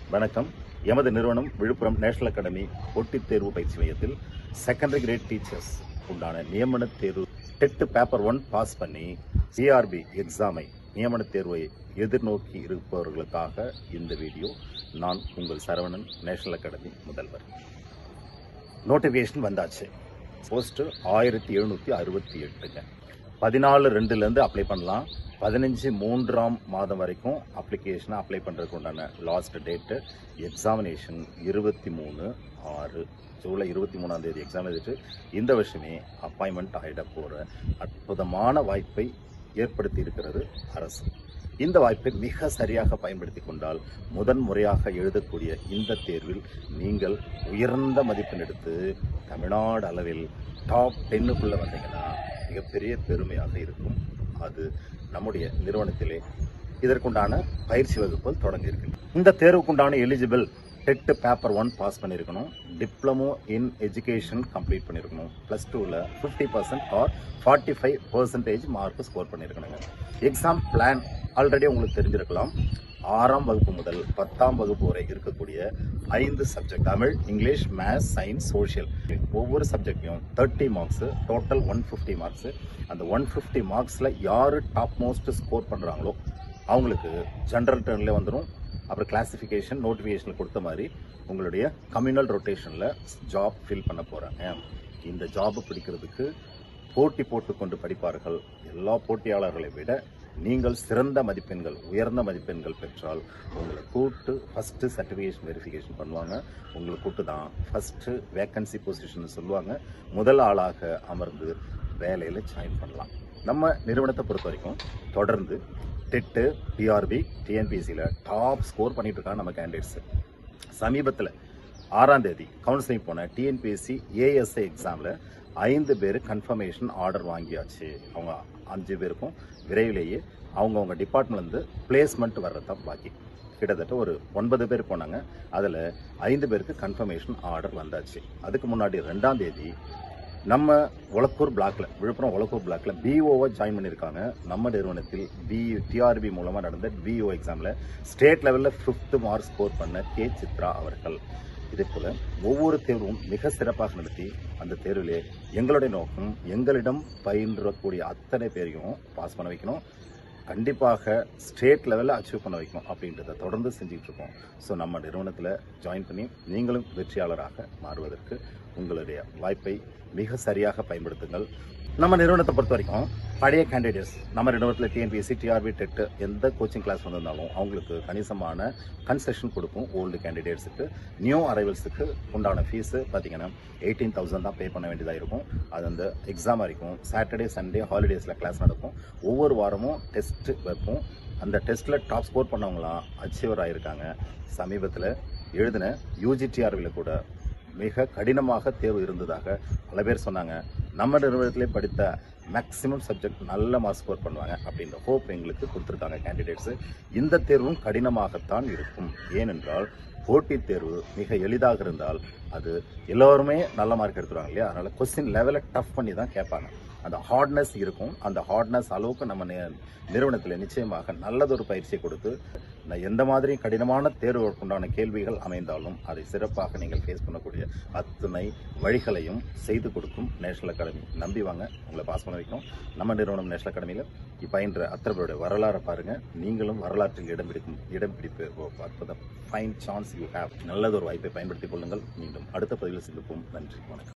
வணக்கம் எமது நிறுவனம் விழுப்புரம் நேஷனல் அகாடமி போட்டித் தேர்வு பயிற்சி மையத்தில் செகண்டரி கிரேட் டீச்சர்ஸ் உண்டான நியமன தேர்வு டெட் பேப்பர் ஒன் பாஸ் பண்ணி சிஆர்பி எக்ஸாமை நியமன தேர்வை எதிர்நோக்கி இருப்பவர்களுக்காக இந்த வீடியோ நான் உங்கள் சரவணன் நேஷனல் அகாடமி முதல்வர் நோட்டிஃபிகேஷன் வந்தாச்சு போஸ்ட் ஆயிரத்தி எழுநூற்றி அறுபத்தி எட்டுங்க பதினாலு ரெண்டுலேருந்து அப்ளை பண்ணலாம் பதினஞ்சு மூன்றாம் மாதம் வரைக்கும் அப்ளிகேஷனை அப்ளை பண்ணுறதுக்கு உண்டான லாஸ்ட் டேட்டு எக்ஸாமினேஷன் இருபத்தி மூணு ஆறு ஜூலை இருபத்தி மூணாம் தேதி எக்ஸாம் எழுதிட்டு இந்த வருஷமே அப்பாயின்மெண்ட் ஆகிட போகிற அற்புதமான வாய்ப்பை ஏற்படுத்தி இருக்கிறது அரசு இந்த வாய்ப்பை மிக சரியாக பயன்படுத்தி கொண்டால் முதன் முறையாக எழுதக்கூடிய இந்த தேர்வில் நீங்கள் உயர்ந்த மதிப்பெண் எடுத்து தமிழ்நாடு அளவில் டாப் டென்னுக்குள்ளே வந்தீங்கன்னா மிகப்பெரிய பெருமையாக இருக்கும் அது நம்முடைய நிறுவனத்திலே இதற்குண்டான பயிற்சி வகுப்புகள் தொடங்க இருக்கு இந்த தேர்வுக்குண்டான eligible TET paper one pass பண்ணியிருக்கணும் டிப்ளமோ இன் எஜுகேஷன் கம்ப்ளீட் பண்ணியிருக்கணும் ப்ளஸ் டூவில் fifty percent or forty five percentage mark score பண்ணியிருக்கணுங்க எக்ஸாம் பிளான் ஆல்ரெடி உங்களுக்கு தெரிஞ்சிருக்கலாம் ஆறாம் வகுப்பு முதல் பத்தாம் வகுப்பு வரை இருக்கக்கூடிய ஐந்து subject Tamil English maths science social ஒவ்வொரு சப்ஜெக்ட்லையும் thirty marks total one fifty marks அந்த ஒன் ஃபிஃப்டி மார்க்ஸில் யார் டாப் மோஸ்ட் ஸ்கோர் பண்ணுறாங்களோ அவங்களுக்கு ஜென்ரல் டர்ன்லேயே வந்துடும் அப்புறம் கிளாசிஃபிகேஷன் நோட்டிஃபிகேஷன் கொடுத்த மாதிரி உங்களுடைய கம்யூனல் ரொட்டேஷனில் ஜாப் ஃபில் பண்ண போகிறாங்க இந்த ஜாப் பிடிக்கிறதுக்கு போட்டி போட்டுக்கொண்டு படிப்பார்கள் எல்லா போட்டியாளர்களை விட நீங்கள் சிறந்த மதிப்பெண்கள் உயர்ந்த மதிப்பெண்கள் பெற்றால் உங்களை கூட்டு ஃபஸ்ட்டு சர்டிஃபிகேஷன் வெரிஃபிகேஷன் பண்ணுவாங்க உங்களை கூட்டு தான் ஃபஸ்ட்டு வேக்கன்சி பொசிஷன் சொல்லுவாங்க முதல் ஆளாக அமர்ந்து வேலையில் ஜாயின் பண்ணலாம் நம்ம நிறுவனத்தை பொறுத்த வரைக்கும் தொடர்ந்து டெட்டு பிஆர்பி டிஎன்பிஎஸ்சியில் டாப் ஸ்கோர் பண்ணிட்டு இருக்காங்க நம்ம கேண்டிடேட்ஸ் சமீபத்தில் ஆறாம் தேதி கவுன்சிலிங் போன டிஎன்பிஎஸ்சி ஏஎஸ்ஐ எக்ஸாமில் ஐந்து பேர் கன்ஃபர்மேஷன் ஆர்டர் வாங்கியாச்சு அவங்க அஞ்சு பேருக்கும் விரைவிலேயே அவங்கவுங்க டிபார்ட்மெண்ட்லேருந்து பிளேஸ்மெண்ட் வர்றது தான் பாக்கி கிட்டத்தட்ட ஒரு ஒன்பது பேர் போனாங்க அதில் ஐந்து பேருக்கு கன்ஃபர்மேஷன் ஆர்டர் வந்தாச்சு அதுக்கு முன்னாடி ரெண்டாம் தேதி நம்ம ஒலக்கூர் பிளாக்ல விழுப்புரம் ஒலக்கூர் பிளாக்ல பிஓவை ஜாயின் பண்ணியிருக்காங்க நம்ம நிறுவனத்தில் பி டிஆர்பி மூலமாக நடந்த பிஓ எக்ஸாமில் ஸ்டேட் லெவலில் ஃபிஃப்த் மார்க் ஸ்கோர் பண்ண கே சித்ரா அவர்கள் இதே போல ஒவ்வொரு தேர்வும் மிக சிறப்பாக நடத்தி அந்த தேர்விலே எங்களுடைய நோக்கம் எங்களிடம் பயின்றக்கூடிய அத்தனை பேரையும் பாஸ் பண்ண வைக்கணும் கண்டிப்பாக ஸ்டேட் லெவலில் அச்சீவ் பண்ண வைக்கணும் அப்படின்றத தொடர்ந்து செஞ்சுட்டு இருக்கோம் ஸோ நம்ம நிறுவனத்தில் ஜாயின் பண்ணி நீங்களும் வெற்றியாளராக மாறுவதற்கு உங்களுடைய வாய்ப்பை மிக சரியாக பயன்படுத்துங்கள் நம்ம நிறுவனத்தை பொறுத்த வரைக்கும் பழைய கேண்டிடேட்ஸ் நம்ம நிறுவனத்தில் டிஎன்பிஎஸ்சி டிஆர்பி டெட் எந்த கோச்சிங் கிளாஸ் வந்திருந்தாலும் அவங்களுக்கு கணிசமான கன்செஷன் கொடுக்கும் ஓல்டு கேண்டிடேட்ஸுக்கு நியூ அரைவல்ஸுக்கு உண்டான ஃபீஸு பார்த்தீங்கன்னா எயிட்டீன் தௌசண்ட் தான் பே பண்ண வேண்டியதாக இருக்கும் அது அந்த எக்ஸாம் வரைக்கும் சாட்டர்டே சண்டே ஹாலிடேஸில் கிளாஸ் நடக்கும் ஒவ்வொரு வாரமும் டெஸ்ட் வைப்போம் அந்த டெஸ்ட்டில் டாப் ஸ்கோர் பண்ணவங்களாம் அச்சீவர் ஆகியிருக்காங்க சமீபத்தில் எழுதின யூஜிடிஆர்வியில் கூட மிக கடினமாக தேர்வு இருந்ததாக பல பேர் சொன்னாங்க நம்ம நிறுவனத்திலே படித்த மேக்ஸிமம் சப்ஜெக்ட் நல்ல மார்க் ஸ்கோர் பண்ணுவாங்க அப்படின்ற ஹோப் எங்களுக்கு கொடுத்துருக்காங்க கேண்டிடேட்ஸு இந்த தேர்வும் கடினமாகத்தான் இருக்கும் ஏனென்றால் போட்டித் தேர்வு மிக எளிதாக இருந்தால் அது எல்லோருமே நல்ல மார்க் எடுத்துருவாங்க இல்லையா அதனால கொஸ்டின் லெவலை டஃப் பண்ணி தான் கேட்பாங்க அந்த ஹார்ட்னஸ் இருக்கும் அந்த ஹார்ட்னஸ் அளவுக்கு நம்ம நி- நிறுவனத்தில் நிச்சயமாக நல்லதொரு பயிற்சியை கொடுத்து நான் எந்த மாதிரி கடினமான தேர்வுகளுக்கு உண்டான கேள்விகள் அமைந்தாலும் அதை சிறப்பாக நீங்கள் ஃபேஸ் பண்ணக்கூடிய அத்தனை வழிகளையும் செய்து கொடுக்கும் நேஷனல் அகாடமி நம்பி வாங்க உங்களை பாஸ் பண்ண வைக்கணும் நம்ம நிறுவனம் நேஷனல் அகாடமியில் பயின்ற அத்தனை பேருடைய வரலாறை பாருங்க நீங்களும் வரலாற்றில் இடம் பிடிக்கும் இடம் பிடிப்பு ஓ, அற்புதம் ஃபைன் சான்ஸ் யூ ஹேவ் நல்லதொரு வாய்ப்பை பயன்படுத்திக் கொள்ளுங்கள் மீண்டும் அடுத்த பதிவில் சந்திப்போம் நன்றி வணக்கம்